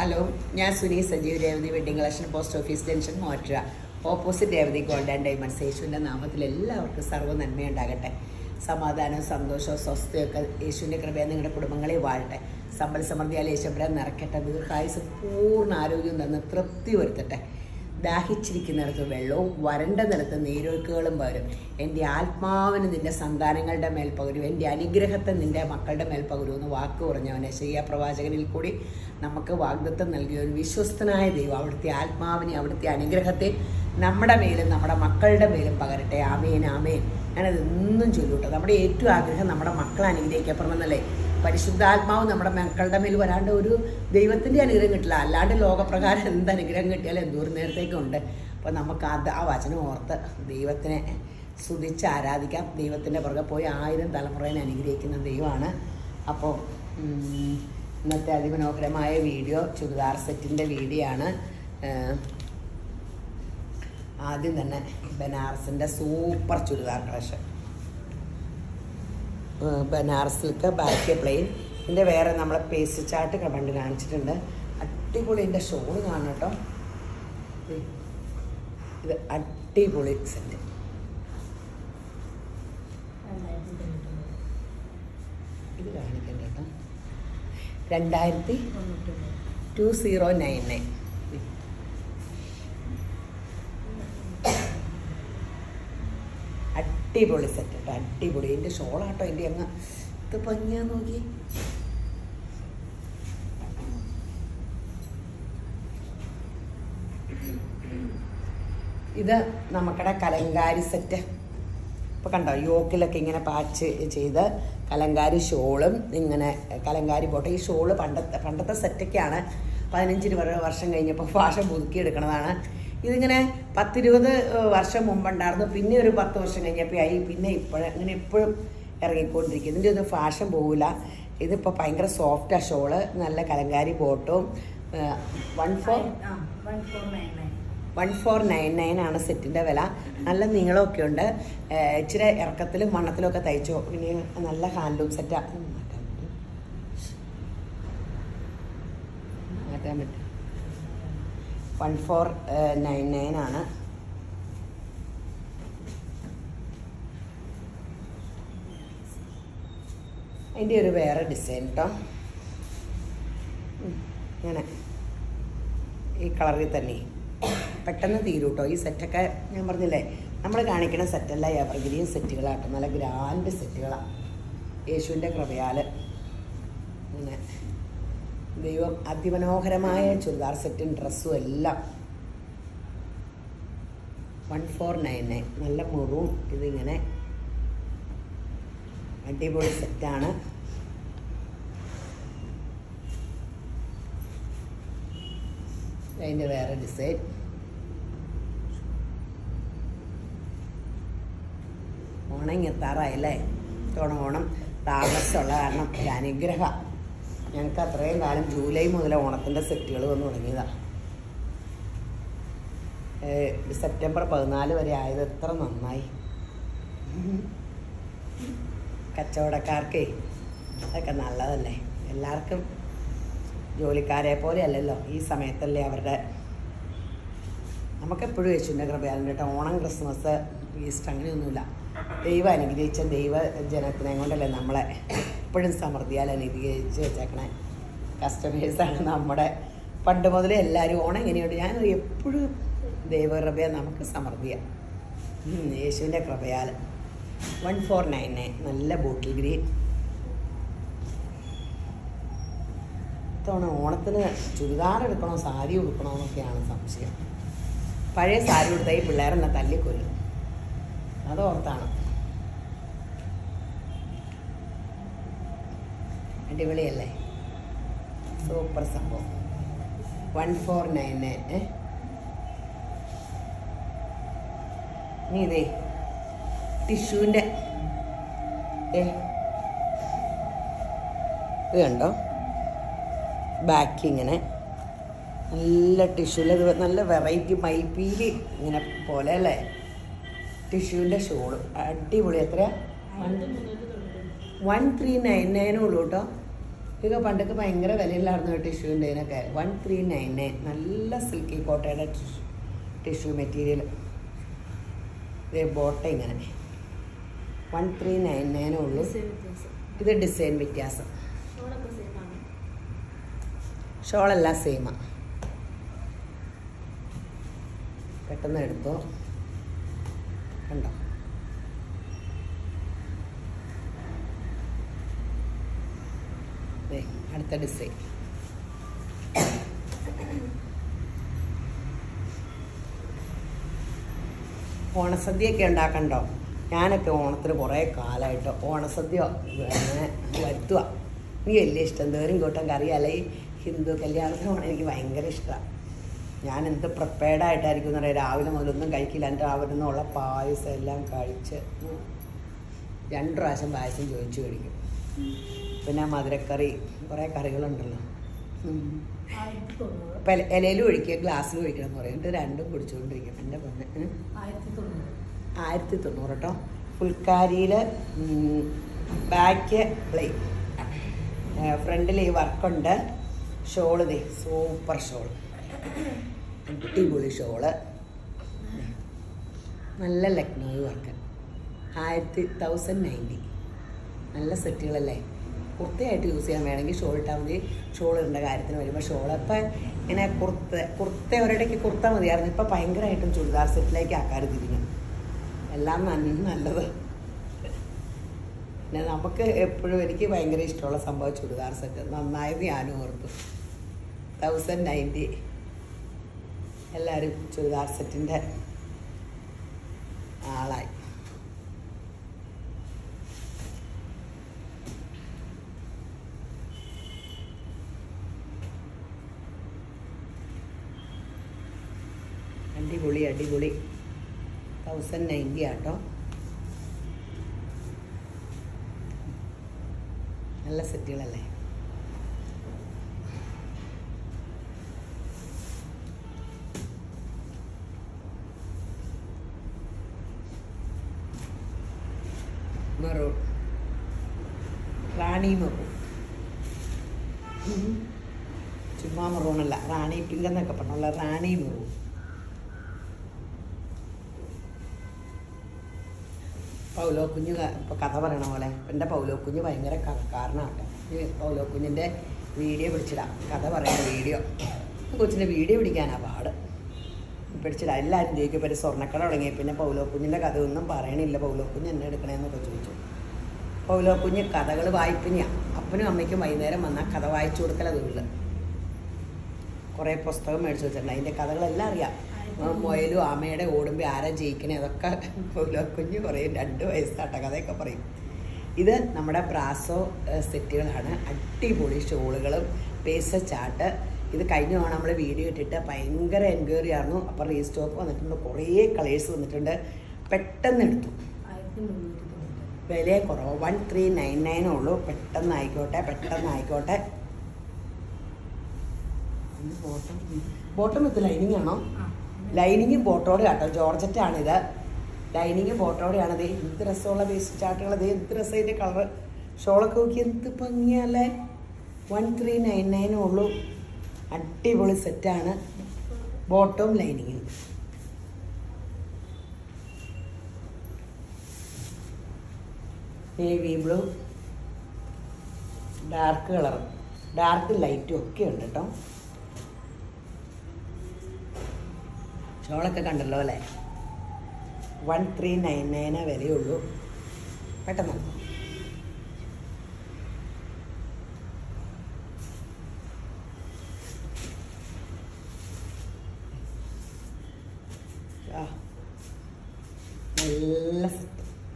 Hello ഞാൻ Suni Sajeev Revathi wedding collection post office junction മോറ്റുക opposite Revathi gold and diamonds യേശുവിൻ്റെ നാമത്തിൽ എല്ലാവർക്കും സർവ്വ നന്മയുണ്ടാകട്ടെ സമാധാനവും സന്തോഷവും സ്വസ്ഥയൊക്കെ യേശുവിൻ്റെ കൃപയെ നിങ്ങളുടെ കുടുംബങ്ങളെ വാഴട്ടെ സമ്പൽ സമൃദ്ധിയാൽ യേശുബ്രാൻ നിറയ്ക്കട്ടെ ദീർഘായുസ് പൂർണ്ണ ആരോഗ്യം തന്ന് തൃപ്തി വരുത്തട്ടെ ദാഹിച്ചിരിക്കുന്നിടത്ത് വെള്ളവും വരണ്ട നിലത്ത് നീരൊഴുക്കുകളും പകരും എൻ്റെ ആത്മാവിന് നിന്റെ സന്താനങ്ങളുടെ മേൽ പകരും എൻ്റെ അനുഗ്രഹത്തെ നിന്റെ മക്കളുടെ മേൽ പകരും എന്ന് വാക്ക് പറഞ്ഞവനെ ശയ്യ പ്രവാചകനിൽ കൂടി നമുക്ക് വാഗ്ദത്തം നൽകിയ ഒരു വിശ്വസ്തനായ ദൈവം അവിടുത്തെ ആത്മാവിനെ അവിടുത്തെ അനുഗ്രഹത്തെ നമ്മുടെ മേലും നമ്മുടെ മക്കളുടെ മേലും പകരട്ടെ ആമേൻ ആമേൻ ഞാനത് എന്നും ചൊല്ലൂട്ടോ നമ്മുടെ ഏറ്റവും ആഗ്രഹം നമ്മുടെ മക്കൾ അനുഗ്രഹിക്കപ്പെടണമെന്നല്ലേ പരിശുദ്ധാത്മാവ് നമ്മുടെ മക്കളുടെ മേൽ വരാണ്ട് ഒരു ദൈവത്തിൻ്റെ അനുഗ്രഹം കിട്ടില്ല അല്ലാണ്ട് ലോകപ്രകാരം എന്ത് അനുഗ്രഹം കിട്ടിയാലും എന്തോരം നേരത്തേക്കുണ്ട് അപ്പോൾ നമുക്ക് അത് ആ വചനം ഓർത്ത് ദൈവത്തിനെ സ്തുതിച്ച് ആരാധിക്കാം ദൈവത്തിൻ്റെ പുറകെ പോയി ആയിരം തലമുറയെ അനുഗ്രഹിക്കുന്ന ദൈവമാണ് അപ്പോൾ ഉം, ഇന്നത്തെ അതിമനോഹരമായ വീഡിയോ ചുരിദാർ സെറ്റിൻ്റെ വീഡിയോ ആണ് ഏഹ്, ആദ്യം തന്നെ ബനാറസിൻ്റെ super churidar collection Banaras silk back plain ഇതിൻ്റെ വേറെ നമ്മൾ പേസ്റ്റ് ചാർട്ട് കണ്ട് കാണിച്ചിട്ടുണ്ട് അടിപൊളി എൻ്റെ ഷോള് കാണണം കേട്ടോ ദേ, ഇത് അടിപൊളി സെറ്റ് ഇത് കാണിക്കണ്ട കേട്ടോ രണ്ടായിരത്തി ടു സീറോ നയൻ നയൻ അടിപൊളി സെറ്റ് കേട്ടോ അടിപൊളി എൻ്റെ ഷോളാട്ടോ എൻ്റെ അങ്ങ് ഇത് ഭംഗിയാ നോക്കി ഇത് നമുക്കടെ കലങ്കാരി സെറ്റ് ഇപ്പോൾ കണ്ടോ യോക്കിലൊക്കെ ഇങ്ങനെ പാച്ച് ചെയ്ത് കലങ്കാരി ഷോളും ഇങ്ങനെ കലങ്കാരി പോട്ടെ ഈ ഷോള് പണ്ടത്തെ പണ്ടത്തെ സെറ്റൊക്കെയാണ് പതിനഞ്ചിന് വർഷം കഴിഞ്ഞപ്പോൾ ഫാഷൻ പുതുക്കിയെടുക്കണതാണ് ഇതിങ്ങനെ പത്തിരുപത് വർഷം മുമ്പുണ്ടായിരുന്നു പിന്നെ ഒരു പത്ത് വർഷം കഴിഞ്ഞപ്പോൾ ആയി പിന്നെ ഇപ്പോഴും ഇങ്ങനെ എപ്പോഴും ഇറങ്ങിക്കൊണ്ടിരിക്കും ഇതിൻ്റെ ഒന്നും ഫാഷൻ പോകില്ല ഇതിപ്പോൾ ഭയങ്കര സോഫ്റ്റാണ് ഷോള് നല്ല കലങ്കാരി ബോട്ടും one four one four nine nine ആണ് സെറ്റിൻ്റെ വില നല്ല നീളമൊക്കെ ഉണ്ട് ഏഹ് ഇച്ചിരി ഇറക്കത്തിലും വണ്ണത്തിലും ഒക്കെ തയ്ച്ചു പിന്നെ നല്ല ഹാൻഡ്ലൂം സെറ്റാണ് മാറ്റാൻ പറ്റും വൺ ഫോർ നയൻ നയൻ ആണ് അതിൻ്റെ ഒരു വേറെ ഡിസൈൻ കേട്ടോ ഉം, ഇങ്ങനെ ഈ കളറിൽ തന്നെ പെട്ടെന്ന് തീരും കേട്ടോ ഈ സെറ്റൊക്കെ ഞാൻ പറഞ്ഞില്ലേ നമ്മൾ കാണിക്കുന്ന സെറ്റല്ല എവർഗ്രീൻ സെറ്റുകളാട്ടോ നല്ല ഗ്രാൻഡ് സെറ്റുകളാണ് യേശുവിൻ്റെ കൃപയാൽ ഇങ്ങനെ ദൈവം അതിമനോഹരമായ ചുരിദാർ സെറ്റും ഡ്രസ്സും എല്ലാം വൺ ഫോർ നയൻ നയൻ നല്ല മുറും ഇതിങ്ങനെ അടിപൊളി സെറ്റാണ് അതിൻ്റെ വേറെ ഡിസൈൻ ഓണം എത്താറായല്ലേ തോണം ഓണം താമസമുള്ള കാരണം ഒരു അനുഗ്രഹ ഞങ്ങൾക്ക് അത്രയും കാലം ജൂലൈ മുതൽ ഓണത്തിൻ്റെ സെറ്റുകൾ വന്ന് തുടങ്ങിയതാണ് സെപ്റ്റംബർ പതിനാല് വരെ ആയത് എത്ര നന്നായി കച്ചവടക്കാർക്കേ അതൊക്കെ നല്ലതല്ലേ എല്ലാവർക്കും ജോലിക്കാരെ പോലെ അല്ലല്ലോ ഈ സമയത്തല്ലേ അവരുടെ നമുക്കെപ്പോഴും യേശുവിൻ്റെ കൃപയാലും കേട്ടോ ഓണം ക്രിസ്മസ് ഈസ്റ്റർ അങ്ങനെയൊന്നുമില്ല ദൈവം അനുഗ്രഹിച്ച ദൈവ ജനത്തിനെ കൊണ്ടല്ലേ നമ്മളെ എപ്പോഴും സമൃദ്ധിയാൽ അനുഗ്രഹിച്ച് വെച്ചേക്കണേ കസ്റ്റമേഴ്സാണ് നമ്മുടെ പണ്ട് മുതലേ എല്ലാവരും ഓണം എങ്ങനെയുണ്ട് ഞാൻ എപ്പോഴും ദൈവകൃപയ നമുക്ക് സമൃദ്ധിയാണ് ഉം, യേശുവിൻ്റെ കൃപയാൽ വൺ ഫോർ നയൻ നയൻ നല്ല ബോട്ടിൽ ഗ്രീൻ ഇത്തവണ ഓണത്തിന് ചുരിദാർ എടുക്കണോ സാരി ഉടുക്കണോ എന്നൊക്കെയാണ് സംശയം പഴയ സാരി ഉടുത്ത ഈ പിള്ളേരെന്നെ തല്ലിക്കൊല്ലും അതോർത്താണ് അടിപൊളിയല്ലേ സൂപ്പർ സംഭവം വൺ ഫോർ നയൻ നയൻ ഏ നീ ഇതേ ടിഷ്യൂവിൻ്റെ ഏ ഇത് കണ്ടോ ബാക്കി ഇങ്ങനെ നല്ല ടിഷ്യൂല് ഇത് നല്ല വെറൈറ്റി മയിൽപ്പീലി ഇങ്ങനെ പോലെ അല്ലേ ടിഷ്യൂവിൻ്റെ ഷോള് അടിപൊളി എത്ര വൺ ത്രീ നയൻ നയനേ ഉള്ളൂ കേട്ടോ ഇതൊക്കെ പണ്ടൊക്കെ ഭയങ്കര വിലയില്ലായിരുന്നു ടിഷ്യൂൻ്റെ ഇതിനൊക്കെ വൺ ത്രീ നയൻ നയൻ നല്ല സിൽക്കി കോട്ടയുടെ ടിഷ്യൂ മെറ്റീരിയൽ ഇതേ ബോട്ട ഇങ്ങനെ വൺ ത്രീ നയൻ നയനേ ഉള്ളൂ ഡിസൈൻ വ്യത്യാസം ഇത് ഡിസൈൻ വ്യത്യാസം ഷോളൊക്കെ സെയിം ആണ് ഷോളെല്ലാം സെയിമാ പെട്ടെന്ന് എടുത്തോ കണ്ടോ ദേ, അടുത്ത ഡിസൈൻ ഓണസദ്യയൊക്കെ ഉണ്ടാക്കണ്ടോ ഞാനൊക്കെ ഓണത്തിന് കുറേ കാലമായിട്ട് ഓണസദ്യ ഇങ്ങനെ വരുത്തുക എനിക്ക് വലിയ ഇഷ്ടം എന്തോരം കൂട്ടം കറി അല്ലെങ്കിൽ ഹിന്ദു കല്യാണത്തിനോട് എനിക്ക് ഭയങ്കര ഇഷ്ടമാണ് ഞാൻ എന്ത് പ്രിപ്പയർഡ് ആയിട്ടായിരിക്കും എന്ന് പറയാം രാവിലെ മുതലൊന്നും കഴിക്കില്ല എൻ്റെ രാവിലെ നിന്നുള്ള പായസം എല്ലാം കഴിച്ച് ഉം. രണ്ട് പ്രാവശ്യം പായസം ചോദിച്ചു കഴിക്കും പിന്നെ മധുരക്കറി കുറേ കറികളുണ്ടല്ലോ ഉം. ആയിരത്തി തൊണ്ണൂറ് ഇപ്പം ഇലയിൽ ഒഴിക്കുക ഗ്ലാസ്സിൽ ഒഴിക്കണം എന്ന് പറയും എന്നിട്ട് രണ്ടും കുടിച്ചുകൊണ്ടിരിക്കും എൻ്റെ പൊന്ന് ഉം. ആയിരത്തി തൊണ്ണൂറ് ആയിരത്തി തൊണ്ണൂറ് കേട്ടോ ഫുൾക്കാരിയിൽ ബാക്ക് പ്ലെയിൻ ഫ്രണ്ടിൽ ഈ വർക്കുണ്ട് ഷോള് ദേ സൂപ്പർ ഷോൾ അടിപൊളി ഷോള് നല്ല ലക്നൗ വർക്ക് ആയിരത്തി തൗസൻഡ് നയൻറ്റി നല്ല സെറ്റുകളല്ലേ കുർത്തയായിട്ട് യൂസ് ചെയ്യാൻ വേണമെങ്കിൽ ഷോൾ ഇട്ടാൽ മതി ഷോൾ ഇടേണ്ട കാര്യത്തിന് വരുമ്പോൾ ഷോൾ അപ്പം ഇങ്ങനെ കുർത്ത കുർത്ത ഒരിടയ്ക്ക് കുർത്ത മതിയായിരുന്നു ഇപ്പം ഭയങ്കരമായിട്ടും ചുരിദാർ സെറ്റിലേക്ക് ആക്കാറ് തിരിഞ്ഞു എല്ലാം നന്ന നല്ലത് പിന്നെ നമുക്ക് എപ്പോഴും എനിക്ക് ഭയങ്കര ഇഷ്ടമുള്ള സംഭവം ചുരിദാർ സെറ്റ് നന്നായത് ഞാനും ഓർത്തു തൗസൻഡ് നയൻറ്റി എല്ലാവരും ചുരിദാർ സെറ്റിൻ്റെ ആളായി അടിപൊളി അടിപൊളി തൗസൻഡ് നയൻറ്റി ആട്ടോ നല്ല സെറ്റുകളല്ലേ മെറൂൺ റാണി മെറൂൺ ഉം. ചുമ്മാ മെറൂണല്ല റാണി പിങ്ക് എന്നൊക്കെ പറഞ്ഞുള്ള റാണി മെറൂൺ പൗലോ കുഞ്ഞ് ക- ഇപ്പൊ കഥ പറയണ പോലെ എൻ്റെ പൗലോ കുഞ്ഞ് ഭയങ്കര കഥക്കാരനാട്ടോ ഈ പൗലോ കുഞ്ഞിൻ്റെ വീഡിയോ പിടിച്ചിടാം കഥ പറയുന്ന വീഡിയോ കൊച്ചിൻ്റെ വീഡിയോ പിടിക്കാനാ പാട് പിടിച്ചിടാം എല്ലാവരും ചോദിക്കും ഇപ്പം ഒരു സ്വർണ്ണക്കട തുടങ്ങി പിന്നെ പൗലോ കുഞ്ഞിൻ്റെ കഥ ഒന്നും പറയണില്ല പൗലോ കുഞ്ഞ് എന്നെ എടുക്കണേന്നൊക്കെ ചോദിച്ചു പൗലോ കുഞ്ഞ് കഥകൾ വായിപ്പിഞ്ഞ അപ്പനും അമ്മയ്ക്കും വൈകുന്നേരം വന്നാൽ കഥ വായിച്ചു കൊടുക്കല വീട്ടിൽ കുറേ പുസ്തകം മേടിച്ച് വെച്ചിട്ടുണ്ട് അതിൻ്റെ കഥകളെല്ലാം അറിയാം ആ, മുയലും ആമയുടെ ഓടുമ്പോൾ ആരാ ജയിക്കണേ അതൊക്കെ പൗലോ കുഞ്ഞ് പറയും രണ്ട് വയസ്സാട്ട കഥയൊക്കെ പറയും ഇത് നമ്മുടെ ബ്രാസോ ഏഹ്, സെറ്റുകളാണ് അടിപൊളി ഷോളുകളും പേസ ചാട്ട് ഇത് കഴിഞ്ഞ തവണ നമ്മൾ വീഡിയോ ഇട്ടിട്ട് ഭയങ്കര എൻക്വയറി ആയിരുന്നു അപ്പോൾ റീസ്റ്റോക്ക് വന്നിട്ടുണ്ട് കുറേ കളേഴ്സ് വന്നിട്ടുണ്ട് പെട്ടെന്ന് എടുത്തു ആയിരത്തി മുന്നൂറ്റി തൊണ്ണൂറ്റി വില കുറവ് വൺ ത്രീ നയൻ നയൻ ഉള്ളൂ പെട്ടെന്ന് ആയിക്കോട്ടെ പെട്ടെന്ന് ആയിക്കോട്ടെ ബോട്ടം ബോട്ടം വിത്ത് ലൈനിങ് ആണോ ആ ലൈനിങ് ബോട്ടോടെ ആട്ടോ ജോർജറ്റാണിത് ലൈനിങ് ബോട്ടോടെയാണ് ഇത് എന്ത് രസമുള്ള വേസ്റ്റ് ചാട്ടുകൾ ഇത് എന്ത് രസം ഇതിൻ്റെ കളർ ഷോളൊക്കെ നോക്കി എന്ത് ഭംഗിയല്ലേ വൺ ത്രീ നയൻ നയനേ ഉള്ളൂ അടിപൊളി സെറ്റാണ് ബോട്ടവും ലൈനിങ്ങും navy blue dark colour dark ലൈറ്റും ഒക്കെ ഉണ്ട് കേട്ടോ ഷോളൊക്കെ കണ്ടല്ലോ അല്ലേ വൺ ത്രീ നയൻ നയനേ വിലയുള്ളൂ പെട്ടെന്ന് എടുത്തോ. ആ നല്ല സെറ്റ്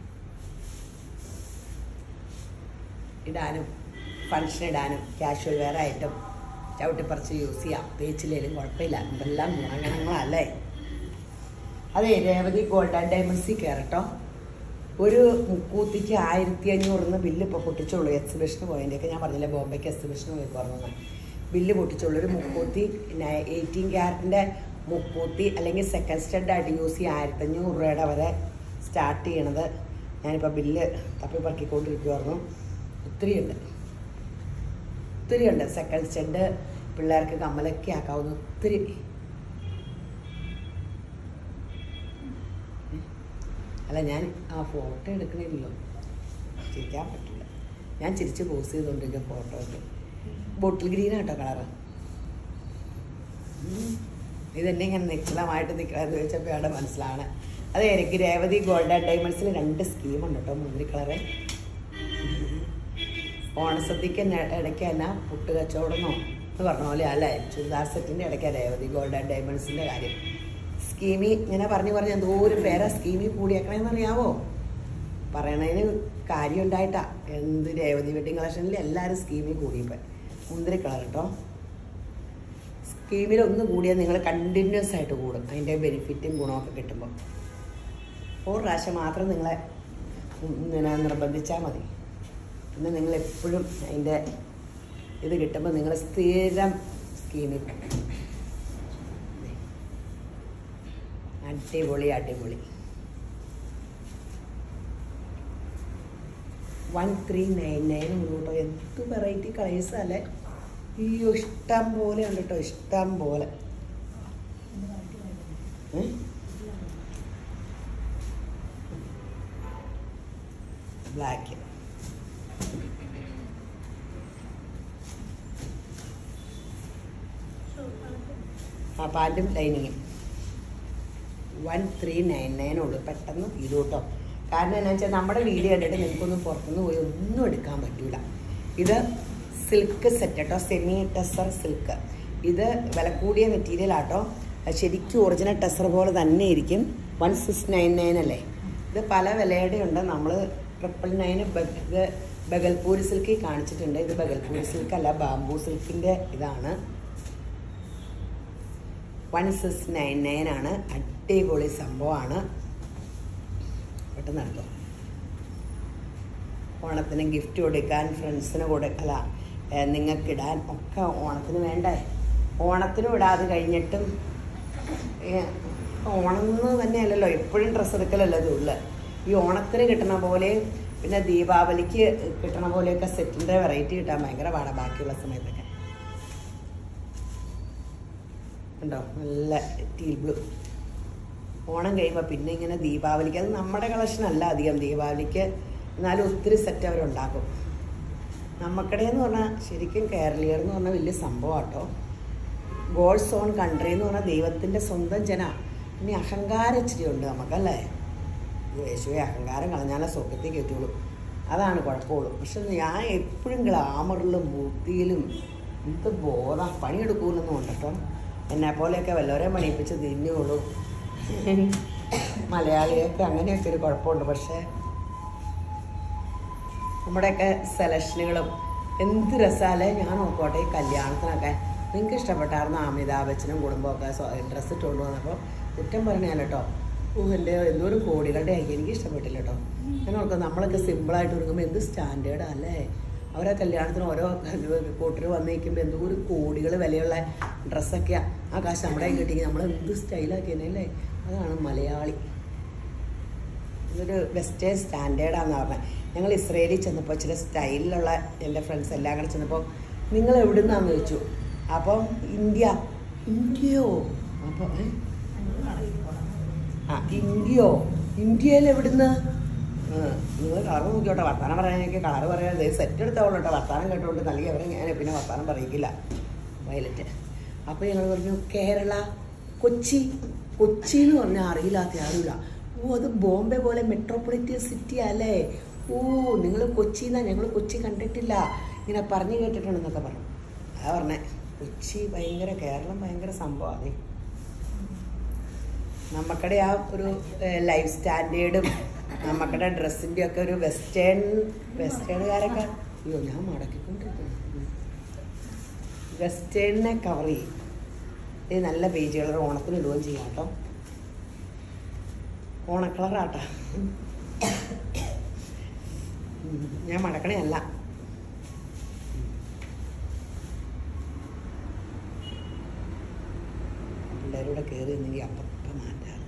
ഇടാനും ഫങ്ഷൻ ഇടാനും കാഷ്വൽ വെയർ ആയിട്ടും ചവിട്ടിപ്പറിച്ച് യൂസ് ചെയ്യാം തേച്ചില്ലേലും കുഴപ്പമില്ല എന്തെല്ലാം ഗുണഗണങ്ങളല്ലേ അതെ രേവതി ഗോൾഡ് ആൻഡ് ഡയമണ്ട്സിൽ കയറട്ടോ ഒരു മുക്കൂത്തിക്ക് ആയിരത്തി അഞ്ഞൂറിന്ന് ബില്ല് ഇപ്പോൾ പൊട്ടിച്ചുള്ളൂ എക്സിബിഷന് പോയതിൻ്റെയൊക്കെ ഞാൻ പറഞ്ഞില്ലേ ബോംബെക്ക് എക്സിബിഷന് പോയി പറഞ്ഞു ബില്ല് പൊട്ടിച്ചുള്ളൂ ഒരു മുക്കൂത്തി എയ്റ്റീൻ ക്യാരറ്റിൻ്റെ മുക്കൂത്തി അല്ലെങ്കിൽ സെക്കൻഡ് സ്റ്റഡ് ആയിട്ട് യൂസ് ചെയ്യുക ആയിരത്തഞ്ഞൂറ് രൂപയുടെ വരെ സ്റ്റാർട്ട് ചെയ്യണത് ഞാനിപ്പോൾ ബില്ല് തപ്പി പറക്കിക്കൊണ്ടിരിക്കുമായിരുന്നു ഒത്തിരി ഉണ്ട് ഒത്തിരി ഉണ്ട് സെക്കൻഡ് സ്റ്റെഡ് പിള്ളേർക്ക് കമ്മലൊക്കെ ആക്കാവുന്ന ഒത്തിരി അല്ല ഞാൻ ആ ഫോട്ടോ എടുക്കണില്ലല്ലോ ചിരിക്കാൻ പറ്റില്ല ഞാൻ ചിരിച്ച് പോസ് ചെയ്തുകൊണ്ടിരിക്കും ഫോട്ടോ ഒക്കെ ബോട്ടിൽ ഗ്രീൻ കേട്ടോ കളറ് ഇതെന്നെ ഇങ്ങനെ നിശ്ചലമായിട്ട് നിൽക്കണമെന്ന് ചോദിച്ചപ്പോൾ അവിടെ മനസ്സിലാണ് അത് എനിക്ക് രേവതി ഗോൾഡ് ആൻഡ് ഡയമണ്ട്സിൽ രണ്ട് സ്കീമുണ്ട് കേട്ടോ മുന്തിരി കളറ് ഓണസദ്യക്ക് ന- ഇടയ്ക്ക് തന്നെ പുട്ട് കച്ചവടമോ എന്ന് പറഞ്ഞ പോലെ അല്ലേ ചുരിദാർ സെറ്റിൻ്റെ ഇടയ്ക്ക് രേവതി ഗോൾഡ് ആൻഡ് ഡയമണ്ട്സിൻ്റെ കാര്യം സ്കീമി ഇങ്ങനെ പറഞ്ഞു പറഞ്ഞ് എന്തോരം പേരാ സ്കീമിൽ കൂടിയേക്കണേന്ന് അറിയാവോ പറയണതിന് കാര്യം ഉണ്ടായിട്ടാ എന്ത് രേവതി വെഡിങ് കളക്ഷനിൽ എല്ലാവരും സ്കീമിൽ കൂടിയപ്പോൾ മുന്തിരി കളർ കേട്ടോ സ്കീമിൽ ഒന്ന് കൂടിയാൽ നിങ്ങൾ കണ്ടിന്യൂസ് ആയിട്ട് കൂടും അതിൻ്റെ ബെനിഫിറ്റും ഗുണമൊക്കെ കിട്ടുമ്പോൾ ഒരു പ്രാവശ്യം മാത്രം നിങ്ങളെ ഇങ്ങനെ നിർബന്ധിച്ചാൽ മതി പിന്നെ നിങ്ങൾ എപ്പോഴും അതിൻ്റെ ഇത് കിട്ടുമ്പോൾ നിങ്ങൾ സ്ഥിരം സ്കീമിൽ അടിപൊളി അടിപൊളി വൺ ത്രീ നയൻ നയൻ കേട്ടോ എന്ത് വെറൈറ്റി കളേഴ്സ് അല്ലേ അയ്യോ ഇഷ്ടം പോലെ ഉണ്ട് കേട്ടോ ഇഷ്ടം പോലെ ഉം? ബ്ലാക്ക് ആ പാൻറ്റും ലൈനിങ്ങും വൺ ത്രീ നയൻ നയൻ ഉള്ളൂ പെട്ടെന്ന് ഇത് കേട്ടോ കാരണം എന്താ വെച്ചാൽ നമ്മുടെ വീഡിയോ കണ്ടിട്ട് നിങ്ങൾക്കൊന്നും പുറത്തുനിന്ന് പോയി ഒന്നും എടുക്കാൻ പറ്റൂല ഇത് സിൽക്ക് സെറ്റ് കേട്ടോ സെമി ടെസർ സിൽക്ക് ഇത് വില കൂടിയ മെറ്റീരിയൽ ആട്ടോ അത് ശരിക്കും ഒറിജിനൽ ടെസർ പോലെ തന്നെ ഇരിക്കും വൺ സിക്സ് നയൻ നയൻ അല്ലേ ഇത് പല വിലയുടെ ഉണ്ട് നമ്മൾ ട്രിപ്പിൾ നയന് ഇത് ബഗൽപൂരി സിൽക്ക് കാണിച്ചിട്ടുണ്ട് ഇത് ബഗൽപൂരി സിൽക്ക് അല്ല ബാംബൂ സിൽക്കിൻ്റെ ഇതാണ് വൺ സിക്സ് നയൻ നയൻ ആണ് അടിപൊളി സംഭവമാണ് പെട്ടെന്ന് നടത്തോ ഓണത്തിന് ഗിഫ്റ്റ് കൊടുക്കാൻ ഫ്രണ്ട്സിന് കൊടുക്കല നിങ്ങൾക്കിടാൻ ഒക്കെ ഓണത്തിന് വേണ്ടേ ഓണത്തിനും ഇടാതെ കഴിഞ്ഞിട്ടും ഏ, ഓണം എന്ന് തന്നെയല്ലല്ലോ എപ്പോഴും ഡ്രസ്സ് എടുക്കലല്ലോ ഇതുള്ള ഈ ഓണത്തിന് കിട്ടണ പോലെ പിന്നെ ദീപാവലിക്ക് കിട്ടണ പോലെയൊക്കെ സെറ്റിൻ്റെ വെറൈറ്റി കിട്ടാൻ ഭയങ്കര പാടാണ് ബാക്കിയുള്ള സമയത്തൊക്കെ ഉണ്ടോ നല്ല ടീൽ ബ്ലൂ ഓണം കഴിയുമ്പോൾ പിന്നെ ഇങ്ങനെ ദീപാവലിക്ക് അത് നമ്മുടെ കളക്ഷൻ അല്ല അധികം ദീപാവലിക്ക് എന്നാലും ഒത്തിരി സെറ്റ് അവരുണ്ടാക്കും നമ്മക്കടയെന്ന് പറഞ്ഞാൽ ശരിക്കും കേരളീയർ എന്ന് പറഞ്ഞാൽ വലിയ സംഭവം കേട്ടോ ഗോഡ്സ് ഓൺ കൺട്രി എന്ന് പറഞ്ഞാൽ ദൈവത്തിൻ്റെ സ്വന്തം ജന ഇനി അഹങ്കാരം ഇച്ചിരി ഉണ്ട് നമുക്കല്ലേ യേശുവെ അഹങ്കാരം കളഞ്ഞാലേ സ്വർഗത്തിൽ കയറ്റുള്ളൂ അതാണ് കുഴപ്പമുള്ളൂ പക്ഷെ ഞാൻ എപ്പോഴും ഗ്ലാമറിലും ബുദ്ധിയിലും എന്ത് ബോധ പണിയെടുക്കൂലെന്നും ഉണ്ട് കേട്ടോ എന്നെ പോലെയൊക്കെ വല്ലവരെയും പണിയിപ്പിച്ച് തിന്നുള്ളൂ മലയാളികൾക്ക് അങ്ങനെയൊക്കെ ഒരു കുഴപ്പമുണ്ട് പക്ഷേ നമ്മുടെയൊക്കെ സെലക്ഷനുകളും എന്ത് രസാലേ ഞാൻ നോക്കോട്ടെ ഈ കല്യാണത്തിനൊക്കെ നിങ്ങൾക്ക് ഇഷ്ടപ്പെട്ടായിരുന്നു അമിതാഭ് ബച്ചനും കുടുംബമൊക്കെ ഡ്രസ്സ് ഇട്ടുകൊണ്ട് വന്നപ്പോൾ കുറ്റം പറഞ്ഞാൽ കേട്ടോ ഓ എൻ്റെ എന്തോരം കോടികളുടെ ആയിരിക്കും എനിക്ക് ഇഷ്ടപ്പെട്ടില്ല കേട്ടോ ഞാൻ ഓർക്കും നമ്മളൊക്കെ സിമ്പിളായിട്ട് ഒരുങ്ങുമ്പോൾ എന്ത് സ്റ്റാൻഡേർഡാ അല്ലേ അവരെ കല്യാണത്തിന് ഓരോ കൂട്ടർ വന്നിരിക്കുമ്പോൾ എന്തോ ഒരു കോടികൾ വിലയുള്ള ഡ്രസ്സൊക്കെയാണ് ആ കാശ് നമ്മുടെ കയ്യിൽ കിട്ടിയെങ്കിൽ നമ്മൾ എന്ത് സ്റ്റൈലാക്കിയല്ലേ അതാണ് മലയാളി ഇതൊരു വെസ്റ്റേൺ സ്റ്റാൻഡേർഡാന്ന് പറഞ്ഞത് ഞങ്ങൾ ഇസ്രയേലിൽ ചെന്നപ്പോൾ ഇച്ചിരി സ്റ്റൈലിലുള്ള എൻ്റെ ഫ്രണ്ട്സ് എല്ലാം കൂടെ ചെന്നപ്പോൾ നിങ്ങൾ എവിടുന്നാന്ന് ചോദിച്ചു അപ്പം ഇന്ത്യ ഇന്ത്യയോ അപ്പോൾ ഏ? ആ ഇന്ത്യയോ ഇന്ത്യയിൽ എവിടുന്ന് നിങ്ങൾ കളർ നോക്കിയോട്ടെ വർത്താനം പറയാനൊക്കെ കളർ പറയാൻ സെറ്റ് എടുത്തോളൂ കേട്ടോ വർത്താനം കേട്ടോണ്ട് നൽകി അവരെ ഞാൻ പിന്നെ വർത്താനം പറയിക്കില്ല വയലറ്റ് അപ്പോൾ ഞങ്ങൾ പറഞ്ഞു കേരള കൊച്ചി കൊച്ചി എന്ന് പറഞ്ഞാൽ അറിയില്ലാത്ത ആരുമില്ല ഓ അത് ബോംബെ പോലെ മെട്രോപൊളിറ്റൻ സിറ്റി അല്ലേ ഓ നിങ്ങൾ കൊച്ചിന്നാ ഞങ്ങൾ കൊച്ചി കണ്ടിട്ടില്ല ഇങ്ങനെ പറഞ്ഞു കേട്ടിട്ടുണ്ടെന്നൊക്കെ പറഞ്ഞു അതാ പറഞ്ഞേ കൊച്ചി ഭയങ്കര കേരളം ഭയങ്കര സംഭവമാണ് നമുക്കടെ ആ ഒരു ലൈഫ് സ്റ്റാൻഡേർഡും നമുക്കടെ ഡ്രസ്സിൻ്റെ ഒക്കെ ഒരു വെസ്റ്റേൺ വെസ്റ്റേണുകാരൊക്കെ അയ്യോ ഞാൻ മടക്കിക്കൊണ്ടിരിക്കുന്നു വെസ്റ്റേണിനെ കവർ ചെയ്യും ഇത് നല്ല പേജുകൾ ഓണത്തിന് ഇടുകയും ചെയ്യാം കേട്ടോ ഓണക്കളറാട്ടാ ഞാൻ മടക്കണേ അല്ല പിള്ളേരൂടെ കയറി നിന്നെങ്കിൽ അപ്പം മാറ്റാം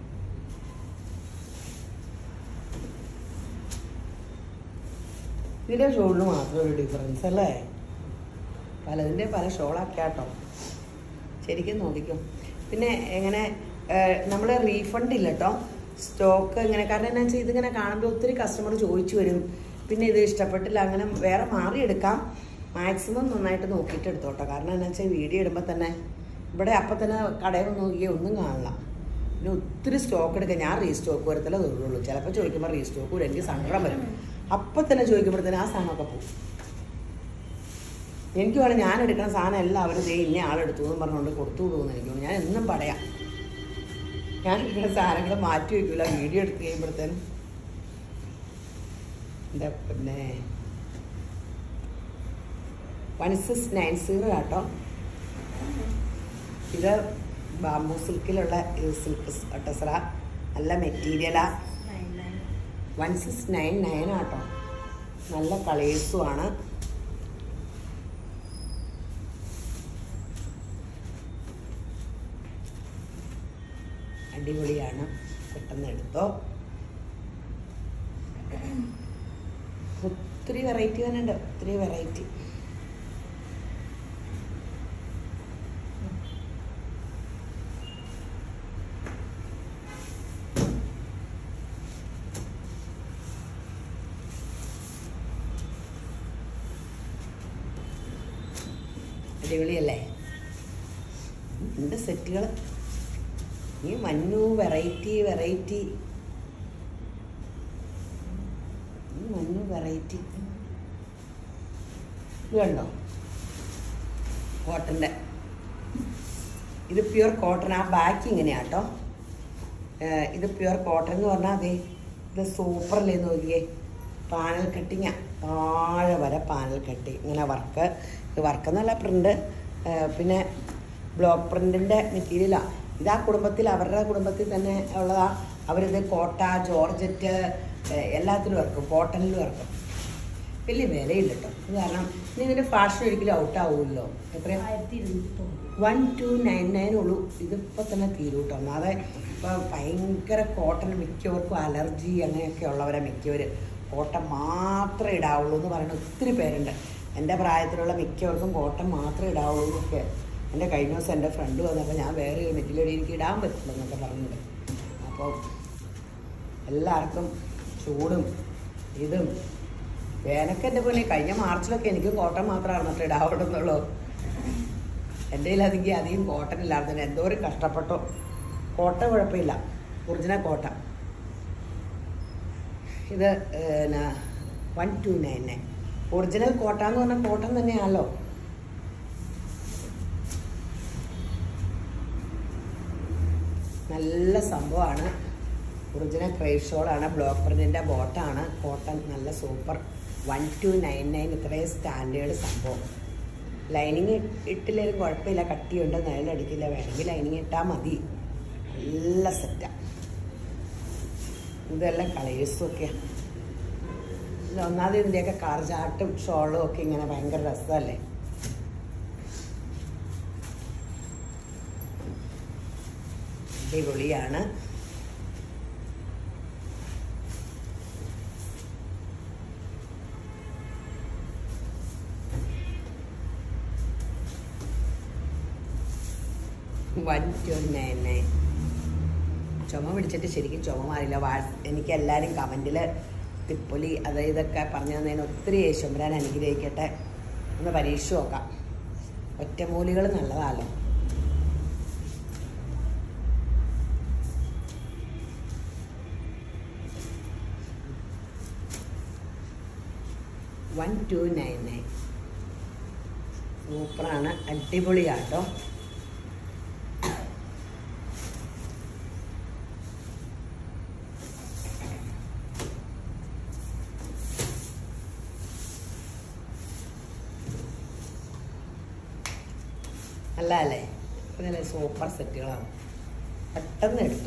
ഇത് കുർത്തിയുടെ ഷോളിന് മാത്രം ഒരു ഡിഫറൻസ് അല്ലേ പലതിൻ്റെ പല ഷോളാക്കാട്ടോ ശരിക്കും നോക്കിക്കും പിന്നെ എങ്ങനെ നമ്മൾ റീഫണ്ട് ഇല്ല കേട്ടോ സ്റ്റോക്ക് ഇങ്ങനെ കാരണം എന്നാ വെച്ചാൽ ഇതിങ്ങനെ കാണുമ്പോൾ ഒത്തിരി കസ്റ്റമർ ചോദിച്ചു വരും പിന്നെ ഇത് ഇഷ്ടപ്പെട്ടില്ല അങ്ങനെ വേറെ മാറിയെടുക്കാം മാക്സിമം നന്നായിട്ട് നോക്കിയിട്ട് എടുത്തോട്ടോ കാരണം എന്നാ വെച്ചാൽ വീഡിയോ ഇടുമ്പോൾ തന്നെ ഇവിടെ അപ്പം തന്നെ കടയിൽ നോക്കിയാൽ ഒന്നും കാണില്ല പിന്നെ ഒത്തിരി സ്റ്റോക്ക് എടുക്കുക ഞാൻ റീസ്റ്റോക്ക് വരത്തില്ല തൊഴുള്ളൂ ചിലപ്പോൾ ചോദിക്കുമ്പോൾ റീസ്റ്റോക്ക് വരും എനിക്ക് സങ്കടം വരും അപ്പം തന്നെ ചോദിക്കുമ്പോഴത്തേന് ആ സാധനമൊക്കെ പോകും എനിക്ക് വേണം ഞാൻ എടുക്കുന്ന സാധനം എല്ലാവരും ദേ ഇന്ന ആളെടുത്തു എന്ന് പറഞ്ഞുകൊണ്ട് കൊടുത്തു വിടുമെന്ന് എനിക്ക് തോന്നുന്നു. ഞാൻ എന്നും പറയാം ഞാൻ എടുക്കുന്ന സാധനങ്ങൾ മാറ്റി വയ്ക്കില്ല വീഡിയോ എടുത്ത് കഴിയുമ്പോഴത്തേനും എന്താ പിന്നെ വൺ സിക്സ് നയൻ സീറോ കേട്ടോ ഇത് ബാംബൂ സിൽക്കിലുള്ള സിൽക്ക് ടെസറ നല്ല മെറ്റീരിയലാ nine nine one six nine nine ആട്ടോ നല്ല കളേഴ്സും ആണ് അടിപൊളിയാണ് പെട്ടെന്ന് എടുത്തോ ഒത്തിരി വെറൈറ്റി വന്നുണ്ട് ഒത്തിരി വെറൈറ്റി അടിപൊളിയല്ലേ ഉണ്ട് സെറ്റുകൾ ഈ മഞ്ഞു വെറൈറ്റി വെറൈറ്റി ഈ മഞ്ഞു വെറൈറ്റി ഇത് കണ്ടോ കോട്ടൻ്റെ ഇത് പ്യുവർ കോട്ടൺ ആ ബാക്ക് ഇങ്ങനെയാട്ടോ ഏഹ് ഇത് പ്യുവർ കോട്ടൺ എന്ന് പറഞ്ഞാൽ അതെ ഇത് സൂപ്പറല്ലേ നോക്കിയേ പാനൽ കട്ടിങ്ങ താഴെ വരെ പാനൽ കട്ടി ഇങ്ങനെ വർക്ക് ഇത് വർക്ക് എന്നല്ല പ്രിൻ്റ് പിന്നെ ബ്ലോക്ക് പ്രിൻറ്റിൻ്റെ മെറ്റീരിയലാണ് ഇത് ആ കുടുംബത്തിൽ അവരുടെ കുടുംബത്തിൽ തന്നെ ഉള്ളതാ അവരിത് കോട്ട ജോർജറ്റ് ഏഹ് എല്ലാത്തിലും ഇറക്കും കോട്ടണിലും ഇറക്കും വലിയ വിലയില്ല കേട്ടോ ഇത് കാരണം ഇനി ഇതിൻ്റെ ഫാഷൻ ഒരിക്കലും ഔട്ട് ആവുമല്ലോ എത്രയാ ആയിരത്തി ഇരുന്നൂറ്റി തൊണ്ണൂറ് വൺ ടു നയൻ നയൻ ഉള്ളൂ ഇതിപ്പോൾ തന്നെ തീരും കേട്ടോ ഒന്നാതെ ഇപ്പോൾ ഭയങ്കര കോട്ടൺ മിക്കവർക്കും അലർജി അങ്ങനെയൊക്കെ ഉള്ളവരെ മിക്കവർ കോട്ടൺ മാത്രമേ ഇടാവുള്ളൂ എന്ന് പറയുന്ന ഒത്തിരി പേരുണ്ട് എൻ്റെ പ്രായത്തിലുള്ള മിക്കവർക്കും കോട്ടൺ മാത്രമേ ഇടാവുള്ളൂ എന്നൊക്കെ എൻ്റെ കഴിഞ്ഞ ദിവസം എൻ്റെ ഫ്രണ്ട് വന്നപ്പോൾ ഞാൻ വേറെ ഒരു മെറ്റീരിയൽ എനിക്ക് ഇടാൻ പറ്റില്ല എന്നൊക്കെ പറഞ്ഞിട്ട് അപ്പോൾ എല്ലാവർക്കും ചൂടും ഇതും വേനൊക്കെ എൻ്റെ പോലെ കഴിഞ്ഞ മാർച്ചിലൊക്കെ എനിക്ക് കോട്ടൺ മാത്രമാണ് എന്നിട്ട് ഇടാവുള്ളൂ എൻ്റെ കയ്യിൽ അധികം അധികം കോട്ടൺ ഇല്ലായിരുന്നു എന്തോരം കഷ്ടപ്പെട്ടോ കോട്ട കുഴപ്പമില്ല ഒറിജിനൽ കോട്ട ഇത് one two nine nine original Kota എന്ന് പറഞ്ഞാൽ കോട്ടൺ തന്നെയാണല്ലോ നല്ല സംഭവമാണ് ഒറിജിനൽ ക്രൈവ് ഷോളാണ് ബ്ലോക്ക് പ്രിൻറ്റിൻ്റെ ബോട്ടാണ് കോട്ടൺ നല്ല super one two nine nine ഇത്രയും സ്റ്റാൻഡേർഡ് സംഭവം ലൈനിങ് ഇട്ടില്ലേലും കുഴപ്പമില്ല കട്ടിയുണ്ട് നിഴലടിക്കില്ല വേണമെങ്കിൽ ലൈനിങ് ഇട്ടാൽ മതി നല്ല സെറ്റാണ് ഇതെല്ലാം കളേഴ്സും ഒക്കെയാണ് ഇത് ഒന്നാമത് ഇതിൻ്റെയൊക്കെ കാർ ചാട്ടും ഷോളും ഒക്കെ ഇങ്ങനെ ഭയങ്കര രസമല്ലേ അടിപൊളിയാണ് വൺ ടു നയൻ നയൻ ചുമ പിടിച്ചിട്ട് ശരിക്കും ചുമ മാറില്ല വാ എനിക്ക് എല്ലാവരും കമൻറ്റിൽ തിപ്പൊലി അത് ഇതൊക്കെ പറഞ്ഞു തന്നതിന് ഒത്തിരി യേശുമ്പരാൻ അനുഗ്രഹിക്കട്ടെ ഒന്ന് പരീക്ഷ നോക്കാം ഒറ്റമൂലികൾ നല്ലതാണല്ലോ വൺ ടു നയൻ നയൻ സൂപ്പറാണ് അടിപൊളിയാട്ടോ അല്ല അല്ലേ നല്ല സൂപ്പർ സെറ്റുകളാണ് പെട്ടെന്ന് എടുത്തു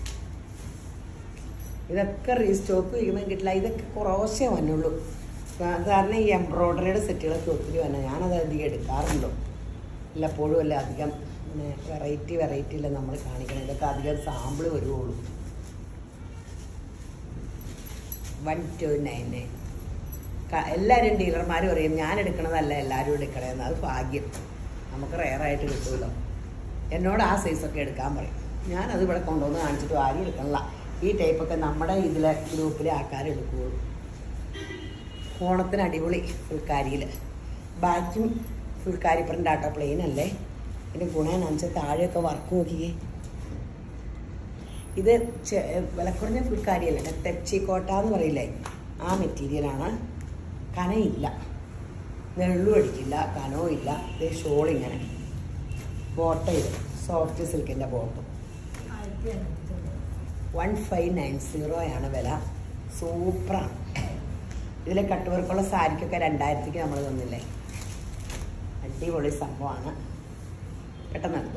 ഇതൊക്കെ റീസ്റ്റോക്ക് ചെയ്യുമ്പോൾ കിട്ടില്ല ഇതൊക്കെ കുറേശ്ശേ വന്നുള്ളൂ സാധാരണ ഈ എംബ്രോയ്ഡറിയുടെ സെറ്റുകളൊക്കെ ഒത്തിരി വന്നെ ഞാനത് അധികം എടുക്കാറുണ്ടോ വല്ലപ്പോഴും അല്ല അധികം പിന്നെ വെറൈറ്റി വെറൈറ്റി അല്ല നമ്മൾ കാണിക്കണം ഇതൊക്കെ അധികം സാമ്പിൾ വരുവുള്ളൂ വൺ ടു നയൻ നയൻ ക- എല്ലാവരും ഡീലർമാർ പറയും ഞാൻ എടുക്കണതല്ല എല്ലാവരും എടുക്കണതെന്ന് അത് ഭാഗ്യം നമുക്ക് റെയറായിട്ട് കിട്ടുമല്ലോ എന്നോട് ആ സൈസൊക്കെ എടുക്കാൻ പറയും ഞാനത് ഇവിടെ കൊണ്ടുവന്ന് കാണിച്ചിട്ട് ആരും എടുക്കണില്ല ഈ ടൈപ്പൊക്കെ നമ്മുടെ ഇതിലെ ഗ്രൂപ്പിലെ ആൾക്കാർ എടുക്കുകയുള്ളൂ ഓണത്തിന് അടിപൊളി ഫുൾക്കാരിയിൽ ബാക്കും ഫുൾക്കാരി പ്രിൻ്റ് ആട്ടോ പ്ലെയിൻ അല്ലേ ഇതിൻ്റെ ഗുണം എന്നാന്ന് വെച്ചാൽ താഴെയൊക്കെ വർക്ക് നോക്കിയേ ഇത് ചെ- വിലക്കുറഞ്ഞ ഫുൾക്കാരിയല്ല തെച്ചി കോട്ട എന്ന് പറയില്ലേ ആ മെറ്റീരിയലാണ് കനയില്ല നെള്ളും അടിക്കില്ല കനവും ഇല്ല ഇത് ഷോൾ ഇങ്ങനെ ബോട്ട ഇത് സോഫ്റ്റ് സിൽക്കിൻ്റെ ബോട്ടം ആയിരത്തി അഞ്ഞൂറ്റി തൊണ്ണൂറ് വൺ ഫൈവ് നയൻ സീറോയാണ് വില സൂപ്പറാണ് ഇതിലെ കട്ട് വർക്കുള്ള സാരിക്കൊക്കെ രണ്ടായിരത്തിക്ക് നമ്മൾ തന്നില്ലേ അടിപൊളി സംഭവമാണ് പെട്ടെന്ന് എടുത്തോ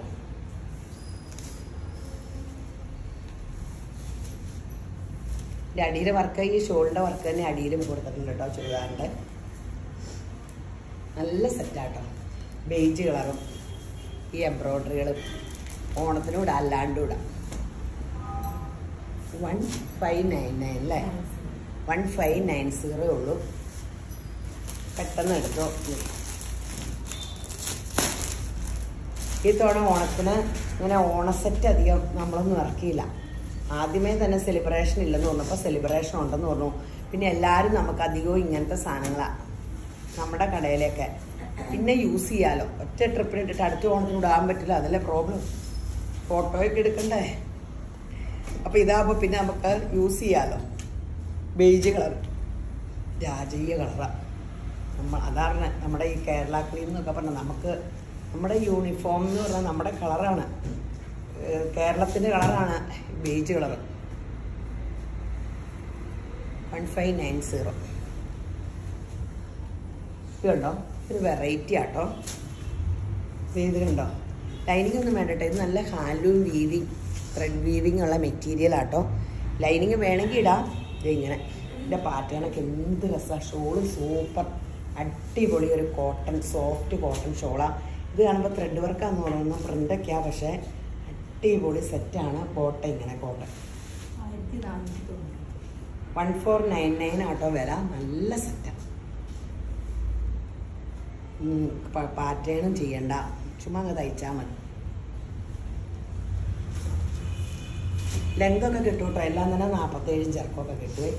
ഇതിൻ്റെ അടിയിലെ വർക്ക് ഈ ഷോളിൻ്റെ വർക്ക് തന്നെ അടിയിലും കൊടുത്തിട്ടുണ്ട് കേട്ടോ ചുരിദാറിൻ്റെ നല്ല സെറ്റാട്ടോ ബേജ് കളറും ഈ എംബ്രോയ്ഡറികളും ഓണത്തിനും ഇടാം അല്ലാണ്ടും ഇടാം വൺ ഫൈവ് നയൻ നയൻ അല്ലേ വൺ ഫൈവ് നയൻ സീറോ ഉള്ളൂ പെട്ടെന്ന് എടുത്തോ ഈ തവണ ഓണത്തിന് ഇങ്ങനെ ഓണസെറ്റ് അധികം നമ്മളൊന്നും ഇറക്കിയില്ല ആദ്യമേ തന്നെ സെലിബ്രേഷൻ ഇല്ലെന്ന് പറഞ്ഞപ്പോൾ സെലിബ്രേഷൻ ഉണ്ടെന്ന് പറഞ്ഞു പിന്നെ എല്ലാവരും നമുക്ക് അധികവും ഇങ്ങനത്തെ സാധനങ്ങളാണ് നമ്മുടെ കടയിലൊക്കെ പിന്നെ യൂസ് ചെയ്യാലോ ഒറ്റ ട്രിപ്പിന് ഇട്ടിട്ട് അടുത്ത ഓണത്തിന് ഇടാൻ പറ്റില്ല അതല്ലേ പ്രോബ്ലം ഫോട്ടോയൊക്കെ എടുക്കണ്ടേ അപ്പോൾ ഇതാകുമ്പോൾ പിന്നെ നമുക്ക് യൂസ് ചെയ്യാലോ ബേജ് കളർ രാജകീയ കളറാണ് നമ്മൾ അതാണ് നമ്മുടെ ഈ കേരള ക്ലീൻ എന്നൊക്കെ പറഞ്ഞാൽ നമുക്ക് നമ്മുടെ യൂണിഫോം എന്ന് പറഞ്ഞാൽ നമ്മുടെ കളറാണ് കേരളത്തിൻ്റെ കളറാണ് beige colour one five nine zero ഇത് കണ്ടോ ഒരു വെറൈറ്റി ആട്ടോ ഇത് ഇത് കണ്ടോ ലൈനിങ് ഒന്നും വേണ്ട കേട്ടോ ഇത് നല്ല ഹാൻഡ്ലൂം വീവിങ് ത്രെഡ് വീവിങ് ഉള്ള മെറ്റീരിയൽ ആട്ടോ ലൈനിങ് വേണമെങ്കിൽ ഇടാം ഇത് ഇങ്ങനെ ഇതിൻ്റെ പാറ്റേണൊക്കെ എന്ത് രസമാണ് ഷോള് സൂപ്പർ അടിപൊളി ഒരു കോട്ടൺ സോഫ്റ്റ് കോട്ടൺ ഷോളാണ് ഇത് കാണുമ്പോൾ ത്രെഡ് വർക്കാന്ന് പറയുന്നത് പ്രിൻ്റൊക്കെയാണ് പക്ഷേ അടിപൊളി സെറ്റാണ് കോട്ട ഇങ്ങനെ കോട്ടൺ ആയിരത്തി നാനൂറ്റി തൊണ്ണൂറ് വൺ ഫോർ നയൻ നയൻ ആട്ടോ വില നല്ല സെറ്റാണ് പാറ്റേണും ചെയ്യണ്ട ചുമ്മാ അങ്ങ് തയ്ച്ചാൽ മതി ലെങ്തൊക്കെ കിട്ടും കേട്ടോ എല്ലാം തന്നെ നാൽപ്പത്തേഴും ചെറുക്കമൊക്കെ കിട്ടുവേ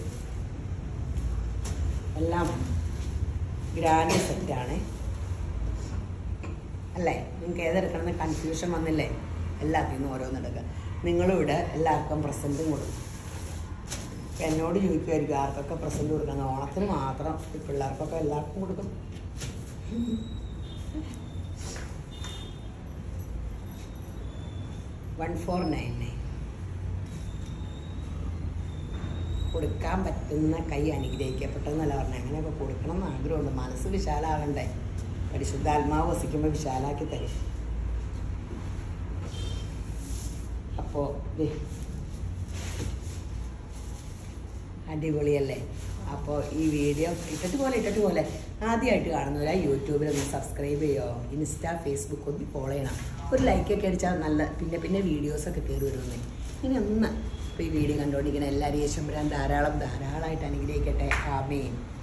എല്ലാം ഗ്രാൻഡ് സെറ്റാണ് അല്ലേ നിങ്ങൾക്ക് ഏതെടുക്കണമെന്ന് കൺഫ്യൂഷൻ വന്നില്ലേ എല്ലാത്തിൽ നിന്നും ഓരോന്നെടുക്കുക നിങ്ങളും ഇവിടെ എല്ലാവർക്കും പ്രസൻറ്റും കൊടുക്കും ഇപ്പം എന്നോട് ചോദിക്കുമായിരിക്കും ആർക്കൊക്കെ പ്രസൻറ്റ് കൊടുക്കണം ഓണത്തിന് മാത്രം ഈ പിള്ളേർക്കൊക്കെ എല്ലാവർക്കും കൊടുക്കും വൺ ഫോർ നയൻ നയൻ കൊടുക്കാൻ പറ്റുന്ന കൈ അനുഗ്രഹിക്കപ്പെട്ടെന്നല്ല പറഞ്ഞത് അങ്ങനെയൊക്കെ കൊടുക്കണം എന്ന് ആഗ്രഹമുണ്ട് മനസ്സ് വിശാലാകണ്ടേ പരിശുദ്ധാത്മാവ് വസിക്കുമ്പോൾ വിശാലാക്കി തരും അപ്പോൾ അടിപൊളിയല്ലേ അപ്പോൾ ഈ വീഡിയോ ഇട്ടിട്ട് പോലെ ഇട്ടിട്ട് പോലെ ആദ്യമായിട്ട് കാണുന്നവരാ യൂട്യൂബിൽ ഒന്ന് സബ്സ്ക്രൈബ് ചെയ്യോ ഇൻസ്റ്റാ ഫേസ്ബുക്ക് ഒന്ന് ഫോളോ ചെയ്യണം ഒരു ലൈക്കൊക്കെ അടിച്ചാൽ നല്ല പിന്നെ പിന്നെ വീഡിയോസൊക്കെ കയറി വരുന്നേ ഇനി ഒന്ന് ഇപ്പോൾ ഈ വീഡിയോ കണ്ടുകൊണ്ടിരിക്കുന്ന എല്ലാവരും യേശുമ്പരാൻ ധാരാളം ധാരാളമായിട്ട് അനുഗ്രഹിക്കട്ടെ ആമേൻ